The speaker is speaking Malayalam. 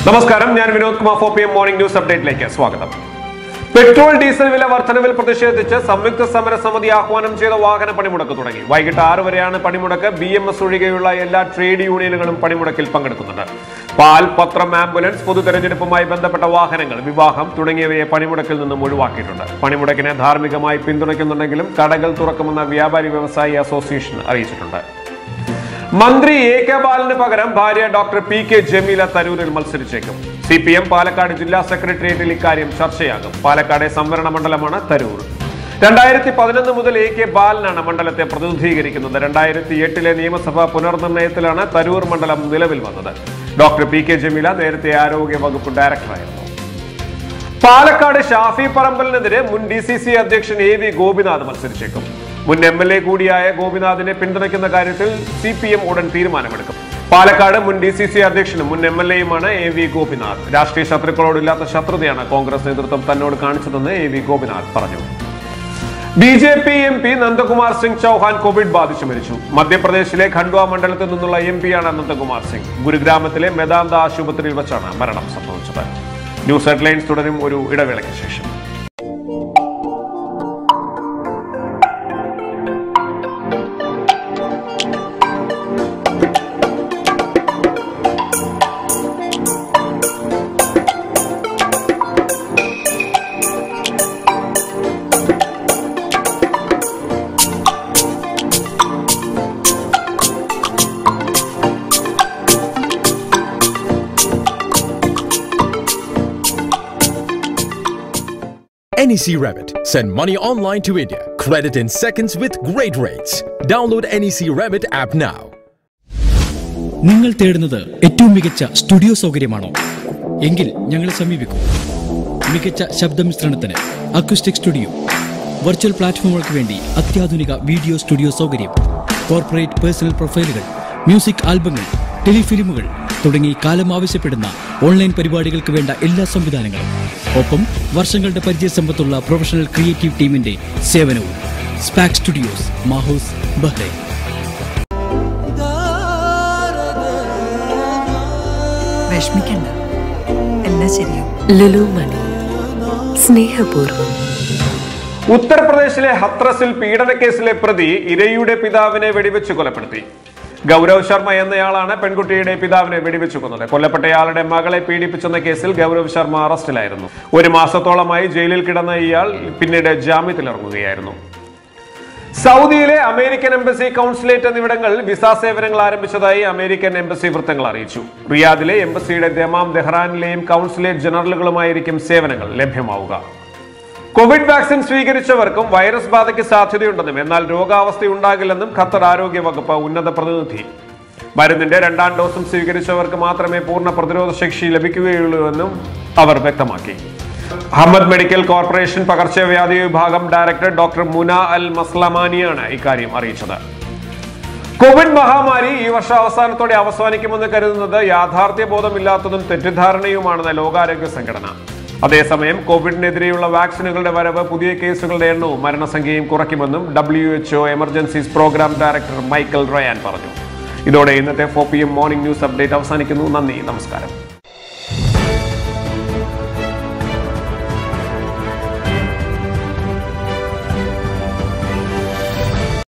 നമസ്കാരം ഞാൻ Vinod Kumar four P M morning news അപ്ഡേറ്റിലേക്ക് സ്വാഗതം പെട്രോൾ ഡീസൽ വില വർധനവിൽ പ്രതിഷേധിച്ച് സംയുക്ത സമര സമിതി ആഹ്വാനം ചെയ്ത വാഹന പണിമുടക്ക് തുടങ്ങി വൈകിട്ട് ആറ് വരെയാണ് പണിമുടക്ക് ബി എം എസ് ഒഴികെയുള്ള എല്ലാ ട്രേഡ് യൂണിയനുകളും പണിമുടക്കിൽ പങ്കെടുക്കുന്നുണ്ട് പാൽ പത്രം ആംബുലൻസ് പൊതു തെരഞ്ഞെടുപ്പുമായി ബന്ധപ്പെട്ട വാഹനങ്ങൾ വിവാഹം തുടങ്ങിയവയെ പണിമുടക്കിൽ നിന്നും ഒഴിവാക്കിയിട്ടുണ്ട് പണിമുടക്കിനെ ധാർമ്മികമായി പിന്തുണയ്ക്കുന്നുണ്ടെങ്കിലും കടകൾ തുറക്കുമെന്ന വ്യാപാരി വ്യവസായി അസോസിയേഷൻ അറിയിച്ചിട്ടുണ്ട് മന്ത്രി എ കെ ബാലന് പകരം ഭാര്യ ഡോക്ടർ പി കെ ജമീല തരൂരിൽ മത്സരിച്ചേക്കും സി പി എം പാലക്കാട് ജില്ലാ സെക്രട്ടേറിയറ്റിൽ ഇക്കാര്യം ചർച്ചയാകും പാലക്കാട് സംവരണ മണ്ഡലമാണ് തരൂർ രണ്ടായിരത്തി പതിനൊന്ന് മുതൽ എ കെ ബാലനാണ് മണ്ഡലത്തെ പ്രതിനിധീകരിക്കുന്നത് രണ്ടായിരത്തി എട്ടിലെ നിയമസഭാ പുനർനിർണയത്തിലാണ് തരൂർ മണ്ഡലം നിലവിൽ വന്നത് ഡോക്ടർ പി കെ ജമീല നേരത്തെ ആരോഗ്യ വകുപ്പ് ഡയറക്ടറായിരുന്നു പാലക്കാട് ഷാഫി പറമ്പലിനെതിരെ മുൻ ഡി സി സി അധ്യക്ഷൻ എ വി ഗോപിനാഥ് മത്സരിച്ചേക്കും മുൻ എം എൽ എ കൂടിയായ ഗോപിനാഥിനെ പിന്തുണയ്ക്കുന്ന കാര്യത്തിൽ സി പി എം ഉടൻ തീരുമാനമെടുക്കും പാലക്കാട് മുൻ ഡി സി സി അധ്യക്ഷനും മുൻ എം എൽ എയുമാണ് എ വി ഗോപിനാഥ് രാഷ്ട്രീയ ശത്രുക്കളോടില്ലാത്ത ശത്രുതയാണ് കോൺഗ്രസ് നേതൃത്വം തന്നോട് കാണിച്ചതെന്ന് എ വി ഗോപിനാഥ് പറഞ്ഞു B J P M P Nandakumar Singh Chauhan covid ബാധിച്ചു മരിച്ചു മധ്യപ്രദേശിലെ ഖണ്ഡ്വ മണ്ഡലത്തിൽ നിന്നുള്ള എം പിയാണ് നന്ദകുമാർ സിംഗ് ഗുരുഗ്രാമത്തിലെ മെദാന്ത ആശുപത്രിയിൽ വെച്ചാണ് മരണം സംഭവിച്ചത് ന്യൂസ് ഹെഡ്ലൈൻസ് തുടരും ഒരു ഇടവേളയ്ക്ക് ശേഷം NEC Rabbit. Send money online to India. Credit in seconds with great rates. Download NEC Rabbit app now. നിങ്ങൾ തേടുന്നത് ഏറ്റവും മികച്ച സ്റ്റുഡിയോ സൗകര്യമാണോ എങ്കിൽ ഞങ്ങളെ സമീപിക്കൂ മികച്ച ശബ്ദമിശ്രണത്തിന് അക്വിസ്റ്റിക് സ്റ്റുഡിയോ വെർച്വൽ പ്ലാറ്റ്ഫോമുകൾക്ക് വേണ്ടി അത്യാധുനിക വീഡിയോ സ്റ്റുഡിയോ സൗകര്യം കോർപ്പറേറ്റ് പേഴ്സണൽ പ്രൊഫൈലുകൾ മ്യൂസിക് ആൽബങ്ങൾ ടെലിഫിലിമുകൾ തുടങ്ങി കാലം ആവശ്യപ്പെടുന്ന ഓൺലൈൻ പരിപാടികൾക്ക് വേണ്ട എല്ലാ സംവിധാനങ്ങളും ഒപ്പം വർഷങ്ങളുടെ പരിചയസമ്പത്തുള്ള പ്രൊഫഷണൽ ക്രിയേറ്റീവ് ടീമിന്റെ സേവനവും സ്പാക് സ്റ്റുഡിയോസ് മാഹോസ് ബഹ്റൈൻ വിഷമിക്കണ്ട എല്ലാം ശരിയാവും ലുലു മണി സ്നേഹപൂർവ്വം ഉത്തർപ്രദേശിലെ ഹത്രസിൽ പീഡനക്കേസിലെ പ്രതി ഇരയുടെ പിതാവിനെ വെടിവെച്ച് കൊലപ്പെടുത്തി ഗൗരവ് ശർമ്മ എന്നയാളാണ് പെൺകുട്ടിയുടെ പിതാവിനെ വെടിവെച്ചു കൊന്നത് കൊല്ലപ്പെട്ടയാളുടെ മകളെ പീഡിപ്പിച്ചെന്ന കേസിൽ ഗൗരവ് ശർമ്മ അറസ്റ്റിലായിരുന്നു ഒരു മാസത്തോളമായി ജയിലിൽ കിടന്ന ഇയാൾ പിന്നീട് ജാമ്യത്തിലിറങ്ങുകയായിരുന്നു സൗദിയിലെ അമേരിക്കൻ എംബസി കൗൺസിലേറ്റ് എന്നിവിടങ്ങളിൽ വിസ സേവനങ്ങൾ ആരംഭിച്ചതായി അമേരിക്കൻ എംബസി വൃത്തങ്ങൾ അറിയിച്ചു റിയാദിലെ എംബസിയുടെ ദമാം ദെഹ്റാനിലെയും കൗൺസിലേറ്റ് ജനറലുകളുമായിരിക്കും സേവനങ്ങൾ ലഭ്യമാവുക കോവിഡ് വാക്സിൻ സ്വീകരിച്ചവർക്കും വൈറസ് ബാധയ്ക്ക് സാധ്യതയുണ്ടെന്നും എന്നാൽ രോഗാവസ്ഥയുണ്ടാകില്ലെന്നും ഖത്തർ ആരോഗ്യ വകുപ്പ് ഉന്നത പ്രതിനിധി മരുന്നിന്റെ രണ്ടാം ഡോസും സ്വീകരിച്ചവർക്ക് മാത്രമേ പൂർണ്ണ പ്രതിരോധ ശേഷി ലഭിക്കുകയുള്ളൂ എന്നും അവർ വ്യക്തമാക്കി അഹമ്മദ് മെഡിക്കൽ കോർപ്പറേഷൻ പകർച്ചവ്യാധി വിഭാഗം ഡയറക്ടർ ഡോക്ടർ മുന അൽ മസ്ലമാനിയാണ് ഇക്കാര്യം അറിയിച്ചത് കോവിഡ് മഹാമാരി ഈ വർഷ അവസാനത്തോടെ അവസാനിക്കുമെന്ന് കരുതുന്നത് യാഥാർത്ഥ്യ ബോധമില്ലാത്തതും തെറ്റിദ്ധാരണയുമാണെന്ന് ലോകാരോഗ്യ സംഘടന അതേസമയം കോവിഡിനെതിരെയുള്ള വാക്സിനുകളുടെ വരവ് പുതിയ കേസുകളുടെ എണ്ണവും മരണസംഖ്യയും കുറയ്ക്കുമെന്നും W H O emergencies programme director Michael Ryan പറഞ്ഞു ഇതോടെ ഇന്നത്തെ four P M morning news update അവസാനിക്കുന്നു നന്ദി നമസ്കാരം